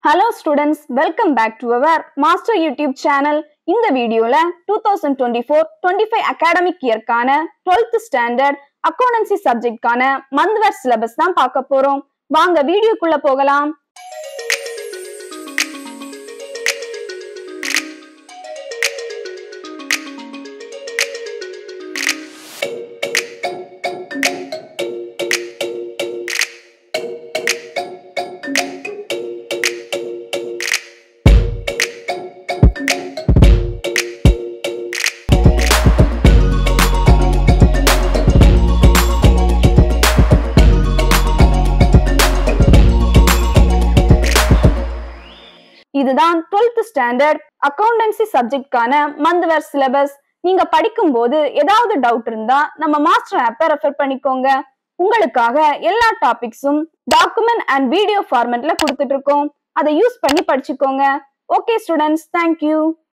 hello students welcome back to our master YouTube channel இந்த வீடியோல two thousand twenty four twenty five academic இயர்க்கான twelfth standard accountancy சப்ஜெக்ட்கான monthwise syllabus தான் பார்க்க போறோம் வாங்க வீடியோக்குள்ள போகலாம் இதுதான் டுவெல்த் ஸ்டாண்டர்ட் அக்கௌண்டன்சி சப்ஜெக்ட்கான மந்த்வர் சிலபஸ் நீங்க படிக்கும் போது ஏதாவது டவுட் இருந்தா நம்ம மாஸ்டர் ஆப்பை ரெஃபர் பண்ணிக்கோங்க உங்களுக்காக எல்லா டாபிக்ஸும் டாக்குமெண்ட் அண்ட் வீடியோ ஃபார்மேட்ல கொடுத்துட்டு இருக்கோம் அதை யூஸ் பண்ணி படிச்சுக்கோங்க ஓகே ஸ்டூடெண்ட்ஸ் தேங்க்யூ